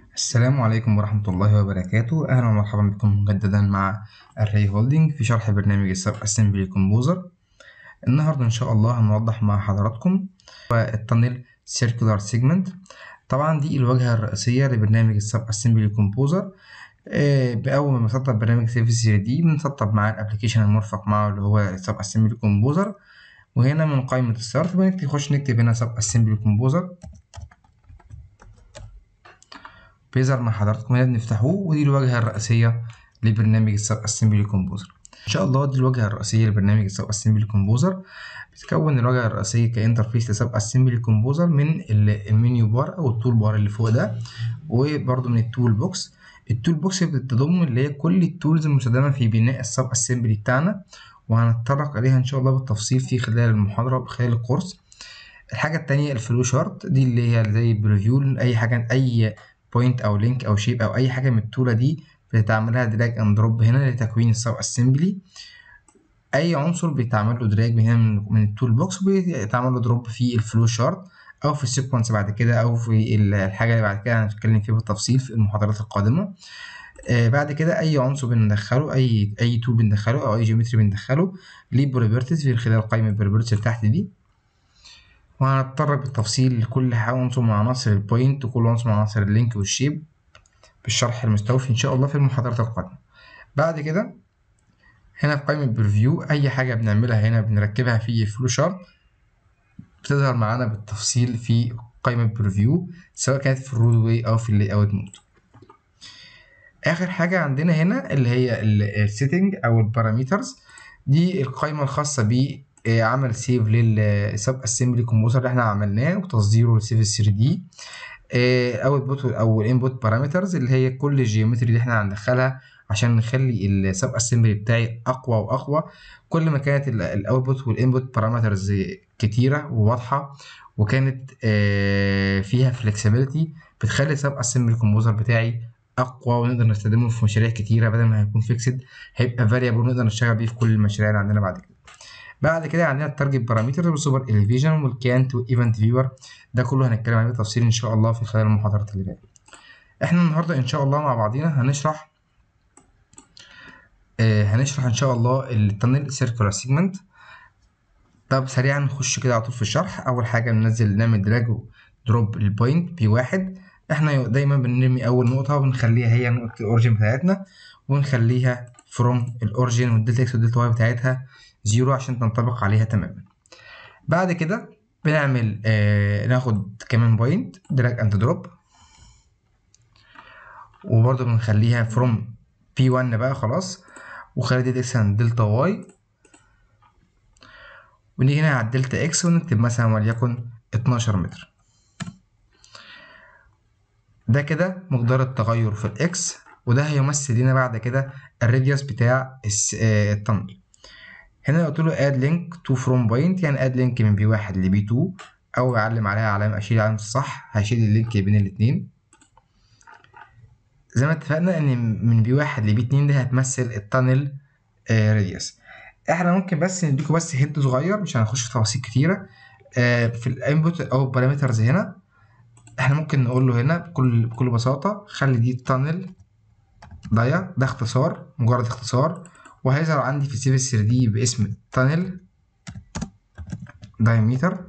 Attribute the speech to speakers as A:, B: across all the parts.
A: السلام عليكم ورحمة الله وبركاته أهلا ومرحبا بكم مجددا مع الري هولدنج في شرح برنامج السب اسمبلي كومبوزر النهاردة إن شاء الله هنوضح مع حضراتكم التانل سيركولار سيجمنت طبعا دي الواجهة الرئيسية لبرنامج السب اسمبلي كومبوزر بأول ما بنسطب برنامج سيرفيس 3 دي بنسطب معاه الابلكيشن المرفق معه اللي هو السب اسمبلي كومبوزر وهنا من قائمة الستارت بنكتب نخش نكتب هنا سب اسمبلي كومبوزر بيظهر مع حضراتكم هنا بنفتحوه ودي الواجهة الرئيسية لبرنامج السب اسمبلي كومبوزر ان شاء الله دي الواجهة الرئيسية لبرنامج السب اسمبلي كومبوزر بتكون الواجهة الرئيسية كانترفيس لسب اسمبلي كومبوزر من المنيو بار او التول بار اللي فوق ده وبرده من التول بوكس التول بوكس بتضم اللي هي كل التولز المستخدمة في بناء السب اسمبلي بتاعنا وهنتطرق عليها ان شاء الله بالتفصيل في خلال المحاضرة وخلال الكورس الحاجة التانية الفلو شارت دي اللي هي زي بريفيو أي حاجة أي بوينت او لينك او شيب او اي حاجه من التوله دي بتعملها دراج اند دروب هنا لتكوين السب اسمبلي اي عنصر بيتعمل له دراج هنا من, من التول بوكس وبيتعمل له دروب في الفلو شارت او في السيكونس بعد كده او في الحاجه اللي بعد كده هنتكلم فيها بالتفصيل في المحاضرات القادمه آه بعد كده اي عنصر بندخله اي اي تول بندخله او اي جيومتري بندخله ليه بروبرتيز في خلال قائمه البروبرتيز اللي تحت دي وهنتطرق بالتفصيل لكل عنصر من عناصر البوينت وكل عنصر من عناصر اللينك والشيب بالشرح المستوفي ان شاء الله في المحاضرات القادمه بعد كده هنا في قائمه بريفيو اي حاجه بنعملها هنا بنركبها في الفلو شارت بتظهر معانا بالتفصيل في قائمه بريفيو سواء كانت في الرود واي او في اللاي اوت مود اخر حاجه عندنا هنا اللي هي السيتنج او البارامترز دي القائمه الخاصه ب عمل سيف للسب اسمبلي كومبوزر اللي احنا عملناه وتصديره لسيف 3 دي اوت بوت او الانبوت بارامترز اللي هي كل الجيومتري اللي احنا هندخلها عشان نخلي السب اسمبلي بتاعي اقوى واقوى كل ما كانت الاوتبوت والانبوت بارامترز كتيره وواضحه وكانت فيها فلكسبيليتي بتخلي السب اسمبلي كومبوزر بتاعي اقوى ونقدر نستخدمه في مشاريع كتيره بدل ما هيكون فيكسد هيبقى فاريبل نقدر نشتغل بيه في كل المشاريع اللي عندنا بعد كده بعد كده عندنا التارجت بارامترز والسوبر اليفيجن والكانت والايفنت فيور ده كله هنتكلم عليه بالتفصيل ان شاء الله في خلال المحاضرات اللي جايه احنا النهارده ان شاء الله مع بعضينا هنشرح آه هنشرح ان شاء الله التانل سيركولار سيجمنت طب سريعا نخش كده على طول في الشرح اول حاجه بننزل نعمل دراج دروب البوينت بي واحد احنا دايما بنرمي اول نقطه وبنخليها هي نقطه الاوريجن بتاعتنا ونخليها فروم الاوريجن والدلتا اكس والدلتا واي بتاعتها زيرو عشان تنطبق عليها تماما بعد كده بنعمل آه ناخد كمان بوينت دراج اند دروب وبرضه بنخليها فروم بي 1 بقى خلاص وخلي دي اكس عند دلتا واي ونيجي هنا على الدلتا اكس ونكتب مثلا وليكن 12 متر ده كده مقدار التغير في الاكس وده هيمثل لنا بعد كده الراديوس بتاع التنل هنا قلت له اد لينك تو فروم بوينت يعني اد لينك من بي واحد لبي 2 او اعلم عليها علامه اشيل علامه الصح هشيل اللينك بين الاثنين زي ما اتفقنا ان من بي واحد لبي 2 ده هتمثل التانل آه راديوس احنا ممكن بس نديكوا بس هنت صغير مش هنخش في تفاصيل كتيره آه في الانبوت او البارامترز هنا احنا ممكن نقول له هنا بكل بكل بساطه خلي دي التانل ضيق ده اختصار مجرد اختصار وهيظهر عندي في سيف 3 دي باسم تانل دايمتر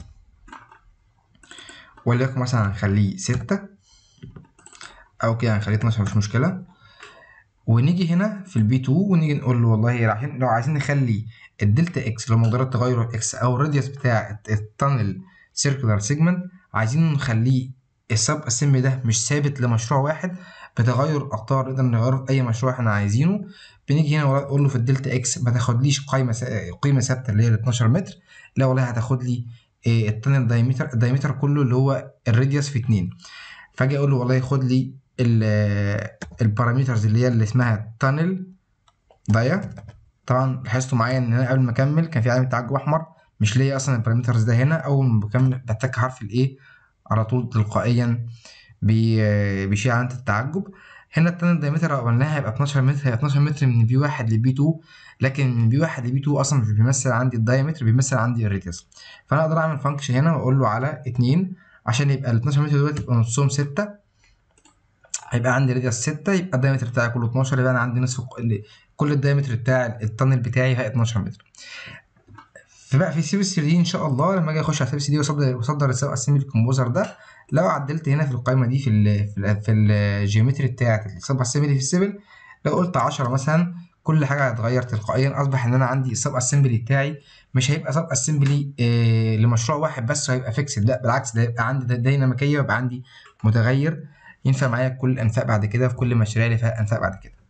A: وليكن مثلا هنخليه ستة أو كده هنخليه اتناشر مش مشكلة ونيجي هنا في البي 2 ونيجي نقول له والله رايحين لو عايزين نخلي الدلتا اكس لو مقدار التغير الاكس أو الراديوس بتاع التانل سيركولار سيجمنت عايزين نخليه السب اسمبلي ده مش ثابت لمشروع واحد بتغير الاقطار نقدر نغيره في اي مشروع احنا عايزينه بنيجي هنا ونقول له في الدلتا اكس ما تاخدليش قيمه قيمه ثابته اللي هي ال 12 متر لا والله هتاخد لي إيه التانل دايمتر الدايمتر كله اللي هو الراديوس في 2 فاجي اقول له والله خد لي البارامترز اللي هي اللي اسمها تانل دايا طبعا لاحظتوا معايا ان انا قبل ما اكمل كان في علامه تعجب احمر مش ليا اصلا البارامترز ده هنا اول ما بكمل بتك حرف الايه على طول تلقائيا بيشيل علامه التعجب هنا التانل دايمتر لو قلناها هيبقى 12 متر هيبقى 12 متر من بي 1 لبي 2 لكن من بي 1 لبي 2 اصلا مش بيمثل عندي الدايمتر بيمثل عندي الراديوس فانا اقدر اعمل فانكشن هنا واقول له على 2 عشان يبقى ال 12 متر دول يبقى نصهم 6 هيبقى عندي راديوس 6 يبقى الدايمتر بتاعي كله 12 يبقى انا عندي نصف كل الدايمتر بتاع التانل بتاعي هي 12 متر فبقى في سي 3 دي ان شاء الله لما اجي اخش على سي 3 دي واصدر واصدر السب اسمبلي كومبوزر ده لو عدلت هنا في القائمه دي في ال في, ال في الجيومتري بتاعت السب اسمبلي في السيفل لو قلت 10 مثلا كل حاجه هتتغير تلقائيا اصبح ان انا عندي السب اسمبلي بتاعي مش هيبقى سب اسمبلي إيه لمشروع واحد بس هيبقى فيكسد لا بالعكس ده هيبقى عندي ديناميكيه ويبقى عندي متغير ينفع معايا كل الانفاق بعد كده في كل مشاريع اللي فيها انفاق بعد كده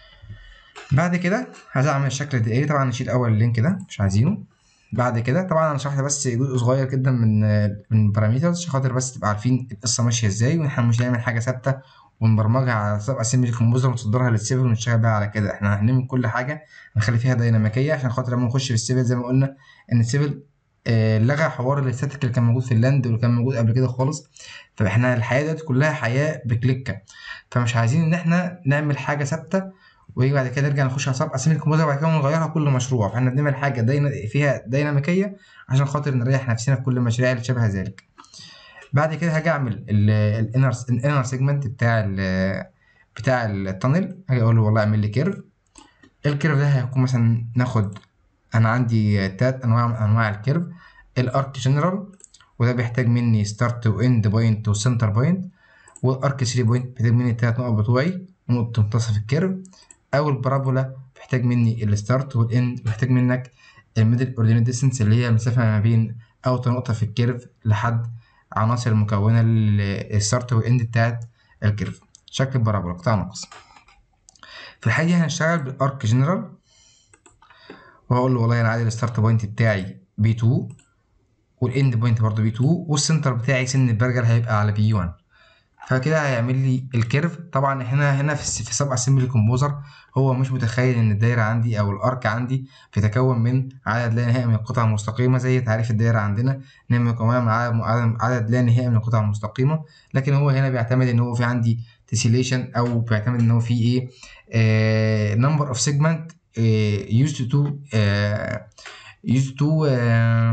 A: بعد كده عايز اعمل الشكل الدائري طبعا نشيل اول اللينك ده مش عايزينه بعد كده طبعا انا شرحت بس جزء صغير جدا من من البارامترز عشان خاطر بس تبقى عارفين القصه ماشيه ازاي واحنا مش هنعمل حاجه ثابته ونبرمجها على سب اسمبلي كومبوزر ونصدرها للسيفل ونشتغل بقى على كده احنا هنعمل كل حاجه نخلي فيها ديناميكيه عشان خاطر لما نخش في السيفل زي ما قلنا ان السيفل آه لغى حوار الاستاتيك اللي كان موجود في اللاند واللي كان موجود قبل كده خالص فاحنا الحياه دلوقتي كلها حياه بكليكه فمش عايزين ان احنا نعمل حاجه ثابته ويجي بعد كده نرجع نخش على سب اسمبلي كومبوزر وبعد كده نغيرها كل مشروع فاحنا بنعمل حاجه دينا فيها ديناميكيه عشان خاطر نريح نفسنا في كل المشاريع اللي شبه ذلك بعد كده هاجي اعمل الانر الانر سيجمنت بتاع ال بتاع التانل هاجي اقول له والله اعمل لي كيرف الكيرف ده هيكون مثلا ناخد انا عندي تلات انواع من انواع الكيرف الارك جنرال وده بيحتاج مني ستارت واند بوينت وسنتر بوينت والارك 3 بوينت بيحتاج مني التلات نقط بتوعي ونقطة منتصف الكيرف او البارابولا بيحتاج مني الستارت والاند بيحتاج منك الميدل اوردينيت ديستنس اللي هي المسافة ما بين اوطى نقطة في الكيرف لحد عناصر المكونة للستارت والاند بتاعت الكيرف شكل البارابولا قطاع ناقص في الحالة دي هنشتغل بالارك جنرال وهقول له والله انا عايز الستارت بوينت بتاعي بي 2 والاند بوينت برضه بي 2 والسنتر بتاعي سن البرجر هيبقى على بي 1 فكده هيعمل لي الكيرف طبعا هنا هنا في في سب اسمبلي كومبوزر هو مش متخيل ان الدايره عندي او الارك عندي بيتكون من عدد لا نهائي من القطع المستقيمه زي تعريف الدايره عندنا ان هي مكونه من عدد لا نهائي من القطع المستقيمه لكن هو هنا بيعتمد ان هو في عندي تسيليشن او بيعتمد ان هو في ايه نمبر اوف سيجمنت used to uh, used to uh,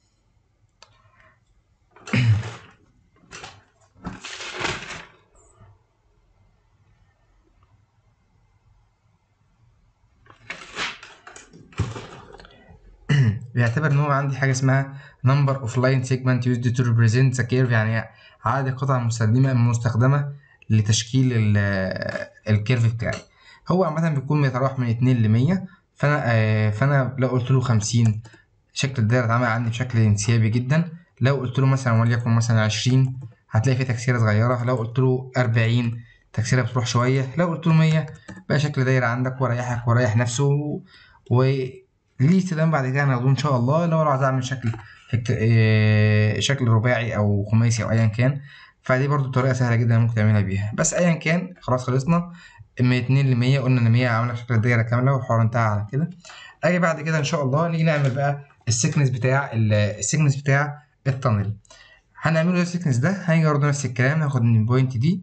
A: بيعتبر ان هو عندي حاجه اسمها number of line segment used to represent the curve يعني عدد القطع المستخدمه المستخدمه لتشكيل الكيرف بتاعي هو عامة بيكون بيتراوح من اتنين لمية فأنا آه فأنا لو قلت له خمسين شكل الدايرة اتعمل عندي بشكل انسيابي جدا لو قلت له مثلا وليكن مثلا عشرين هتلاقي فيه تكسيرة صغيرة لو قلت له أربعين تكسيرة بتروح شوية لو قلت له مية بقى شكل دايرة عندك وريحك وريح نفسه وليه استخدام بعد كده هناخده إن شاء الله لو عايز أعمل شكل آه شكل رباعي أو خماسي أو أيا كان فدي برضو طريقة سهلة جدا ممكن تعملها بيها بس أيا كان خلاص خلصنا من اتنين لمية قلنا ان مية عاملة شكل الدايرة كاملة والحوار انتهى على كده اجي بعد كده ان شاء الله نيجي نعمل بقى السكنس بتاع السكنس بتاع التانل هنعمله السكنس ده هنيجي برضه نفس الكلام هاخد من البوينت دي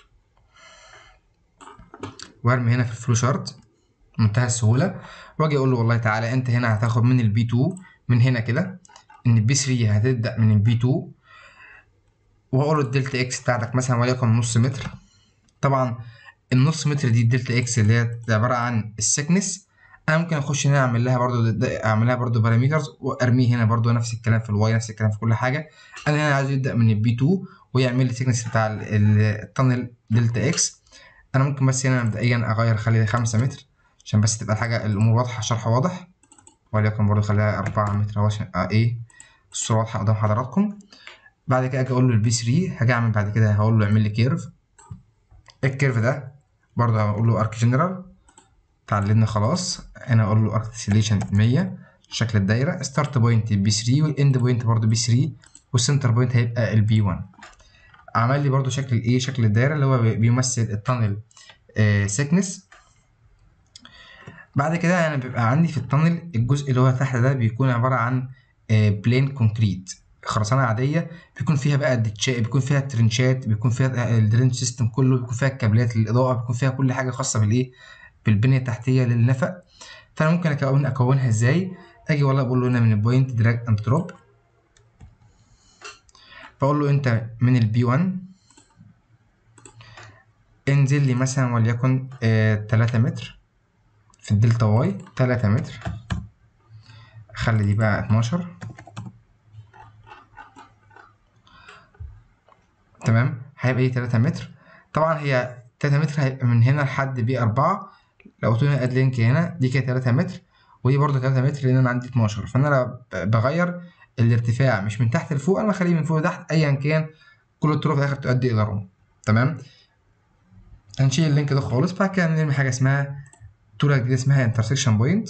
A: وارمي هنا في الفلو شارت بمنتهى السهولة واجي اقول له والله تعالى انت هنا هتاخد من البي 2 من هنا كده ان البي 3 هتبدأ من البي 2 واقول له الدلتا اكس بتاعتك مثلا وليكن نص متر طبعا النص متر دي الدلتا اكس اللي هي عباره عن السكنس انا ممكن اخش هنا اعمل لها برضو اعمل لها برضو بارامترز وارميه هنا برضو نفس الكلام في الواي نفس الكلام في كل حاجه انا هنا عايز يبدا من البي 2 ويعمل لي السكنس بتاع التانل دلتا اكس انا ممكن بس هنا مبدئيا اغير اخليها 5 متر عشان بس تبقى الحاجه الامور واضحه شرح واضح وليكن برضو خليها 4 متر اهو عشان ايه الصوره واضحه قدام حضراتكم بعد كده اجي اقول له البي 3 هاجي اعمل بعد كده هقول له اعمل لي كيرف الكيرف ده برضه هقول له ارك جنرال اتعلمنا خلاص انا اقول له ارك تسليشن 100 شكل الدايره ستارت بوينت بي 3 والاند بوينت برضه بي 3 والسنتر بوينت هيبقى البي 1 عمل لي برضه شكل الايه شكل الدايره اللي هو بيمثل التانل آه سيكنس بعد كده انا بيبقى عندي في التانل الجزء اللي هو تحت ده بيكون عباره عن آه بلين كونكريت خرسانه عاديه بيكون فيها بقى الدتشات بيكون فيها الترنشات بيكون فيها الدرين سيستم كله بيكون فيها الكابلات للاضاءه بيكون فيها كل حاجه خاصه بالايه بالبنيه التحتيه للنفق فانا ممكن اكون اكونها ازاي اجي والله بقول له هنا من البوينت دراج اند دروب بقول له انت من البي 1 انزل لي مثلا وليكن آه تلاتة متر في الدلتا واي تلاتة متر خلي دي بقى اتناشر تمام هيبقى ايه تلاتة متر طبعا هي تلاتة متر هيبقى من هنا لحد بي أربعة لو قلت اد لينك هنا دي كده تلاتة متر ودي برضه تلاتة متر لأن أنا عندي اتناشر فأنا لو بغير الارتفاع مش من تحت لفوق أنا بخليه من فوق لتحت أيا كان كل الطرق في الآخر تؤدي إلى روم تمام هنشيل اللينك ده خالص بعد كده نرمي حاجة اسمها تولة جديدة اسمها انترسكشن بوينت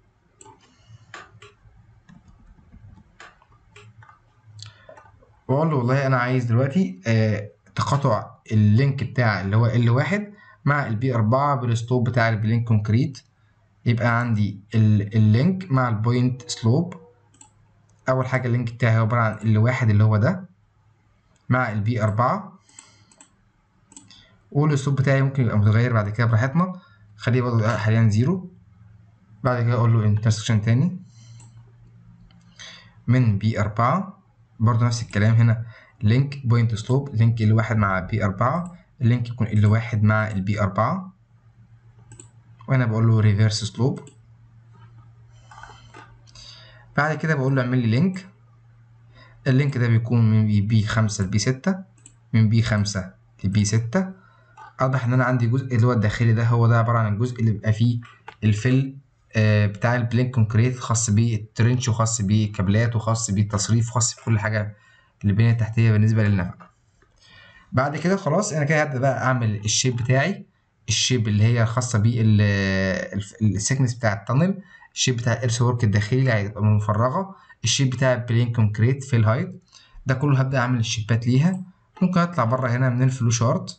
A: واقول له والله انا عايز دلوقتي آه تقاطع اللينك بتاع اللي هو ال واحد مع البي أربعة بالسلوب بتاع البلينك كونكريت يبقى عندي اللينك مع البوينت سلوب أول حاجة اللينك بتاعي عبارة عن ال واحد اللي هو ده مع البي أربعة والأسلوب بتاعي ممكن يبقى متغير بعد كده براحتنا خليه برضه حاليا زيرو بعد كده أقول له انترسكشن تاني من بي أربعة برضه نفس الكلام هنا لينك بوينت سلوب لينك ال واحد مع بي أربعة اللينك يكون ال واحد مع البي أربعة وأنا بقول له ريفيرس سلوب بعد كده بقول له اعمل لي لينك اللينك ده بيكون من بي خمسة لبي ستة من بي خمسة لبي ستة أوضح إن أنا عندي جزء اللي هو الداخلي ده هو ده عبارة عن الجزء اللي بيبقى فيه الفل آه بتاع البلين كونكريت خاص بالترنش وخاص بالكابلات وخاص بالتصريف وخاص بكل حاجة البنية التحتية بالنسبة للنفق بعد كده خلاص أنا كده هبدأ بقى أعمل الشيب بتاعي الشيب اللي هي الخاصة بالسكنس بتاع التانل الشيب بتاع الإرث ورك الداخلي اللي هيبقى مفرغة الشيب بتاع البلين كونكريت في الهايت ده كله هبدأ أعمل الشيبات ليها ممكن أطلع بره هنا من الفلو شارت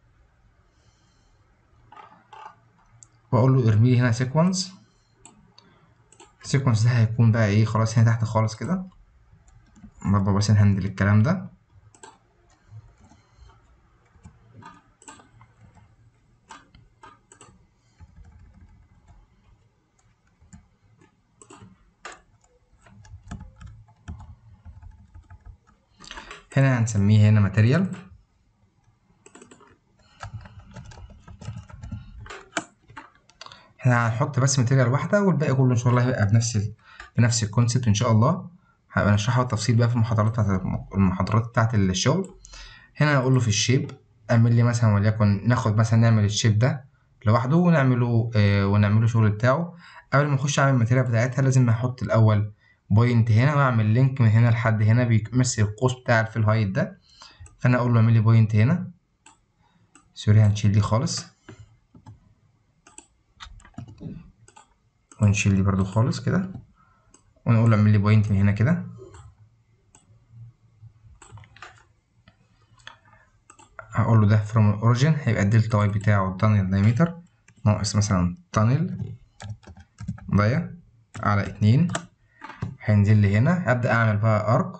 A: وأقول له ارمي لي هنا سيكونس السيكونس ده هيكون بقى إيه خلاص هنا تحت خالص كده برضه بس نهندل الكلام ده هنا هنسميه هنا ماتيريال احنا هنحط بس ماتيريال واحدة والباقي كله ان شاء الله هيبقى بنفس ال... بنفس الكونسيبت ان شاء الله هبقى نشرحه بالتفصيل بقى في المحاضرات بتاعت المحاضرات بتاعت الشغل هنا اقول له في الشيب اعمل لي مثلا وليكن ناخد مثلا نعمل الشيب ده لوحده ونعمله آه ونعمله شغل بتاعه قبل ما اخش اعمل الماتيريال بتاعتها لازم احط الاول بوينت هنا واعمل لينك من هنا لحد هنا بيمثل القوس بتاع الفيل هايت ده فانا اقول له اعمل لي بوينت هنا سوري هنشيل دي خالص ونشيل دي برضو خالص كده ونقول له اعمل لي بوينت من هنا كده هقول له ده فروم الاوريجين هيبقى الدلتا واي بتاعه تانل دايمتر ناقص مثلا تانل ضيق على اتنين هينزل لي هنا ابدا اعمل بقى ارك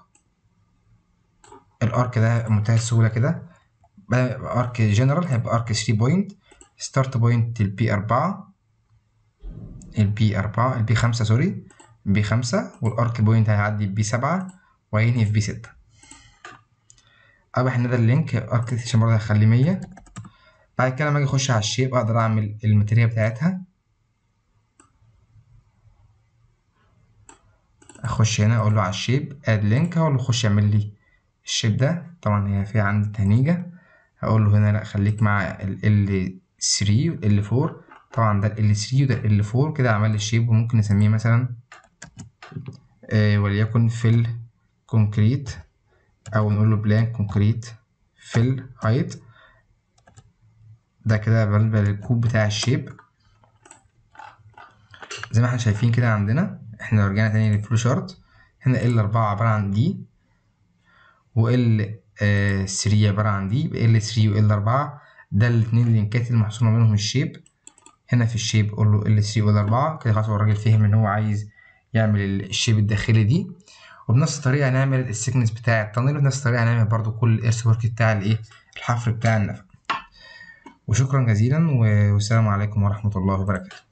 A: الارك ده منتهى السهوله كده ارك جنرال هيبقى ارك 3 بوينت ستارت بوينت البي 4 البي 4 البي 5 سوري بي 5 والارك بوينت هيعدي بي 7 وهينهي في بي 6 ابح ده اللينك ارك عشان برضه هخليه 100 بعد كده لما اجي اخش على الشيب اقدر اعمل الماتيريال بتاعتها اخش هنا اقول له على الشيب اد لينك اقول له خش اعمل لي الشيب ده طبعا هي فيها عندي تهنيجة هقول له هنا لا خليك مع ال L3 وال L4 طبعا ده ال L3 وده ال L4 كده عمل لي الشيب وممكن نسميه مثلا آه وليكن فيل كونكريت او نقول له بلان كونكريت فيل هايت ده كده بالنسبة للكوب بتاع الشيب زي ما احنا شايفين كده عندنا احنا لو رجعنا تاني للفلو شارت هنا ال أربعة عبارة عن دي و ال ثري عبارة عن دي يبقى ال ثري و ال أربعة ده الاتنين اللينكات اللي محصورة منهم الشيب هنا في الشيب قول له ال ثري و ال أربعة كده خلاص هو الراجل فهم إن هو عايز يعمل الشيب الداخلي دي وبنفس الطريقة هنعمل السيكنس بتاع التانل وبنفس الطريقة هنعمل برضو كل الإيرث ورك بتاع الإيه الحفر بتاع النفق وشكرا جزيلا والسلام عليكم ورحمة الله وبركاته